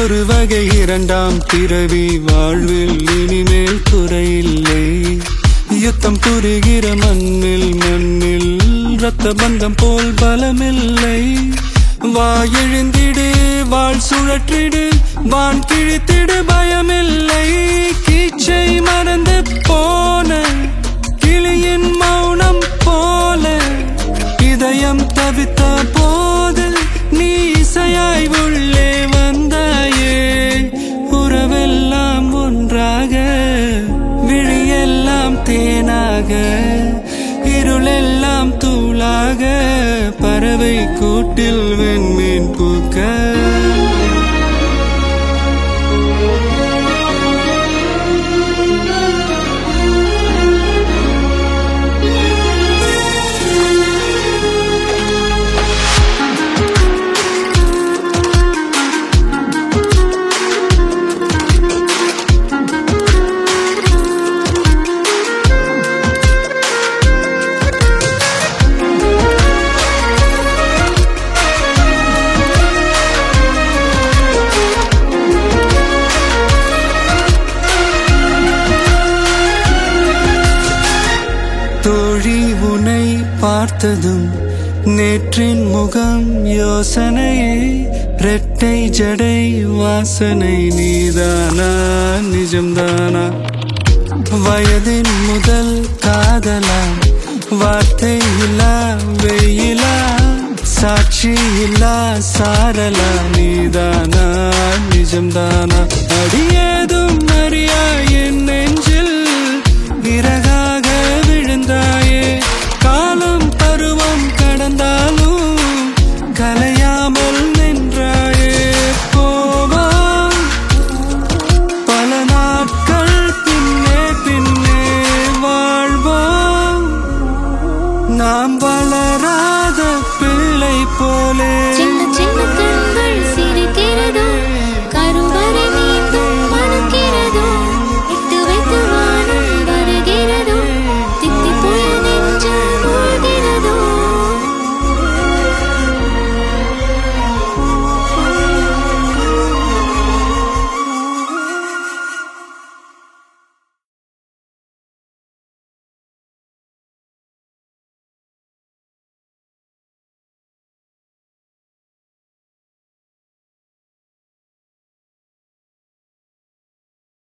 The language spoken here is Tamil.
ஒரு வகை இரண்டாம் பிறவி வாழ்வில் இனிமேல் குறையில்லை யுத்தம் புரிகிற மண்ணில் மண்ணில் ரத்த பந்தம் போல் பலமில்லை வா எழுந்திடு வாழ் சுழற்றிடு வான் கிழித்திடு பயமில்லை கீச்சை மறந்து போன கிளியின் மௌனம் போல இதயம் தவித்த போது நீ இசையாய் உள்ளே வந்தாயே உறவெல்லாம் ஒன்றாக விழியெல்லாம் தேனாக இருளெல்லாம் தூளாக பறவை கூட்டில் வெண்மீன் பூக்க தோழி உனை பார்த்ததும் நேற்றின் முகம் யோசனையே ரெட்டை ஜடை வாசனை நீதானா நிஜம்தானா வயதின் முதல் காதலா வார்த்தை இல்லா வெயிலா சாட்சி இல்லா சாரலா நீதானா நிஜம்தானா அடியேதும் அறியா என் நெஞ்சில் விறகாக விழுந்தாயே காலம் பருவம் கடந்தாலும் கலையாமல் நின்றாயே போவா பல நாட்கள் பின்னே பின்னே வாழ்வோம் நாம் வளராத பிள்ளை போலே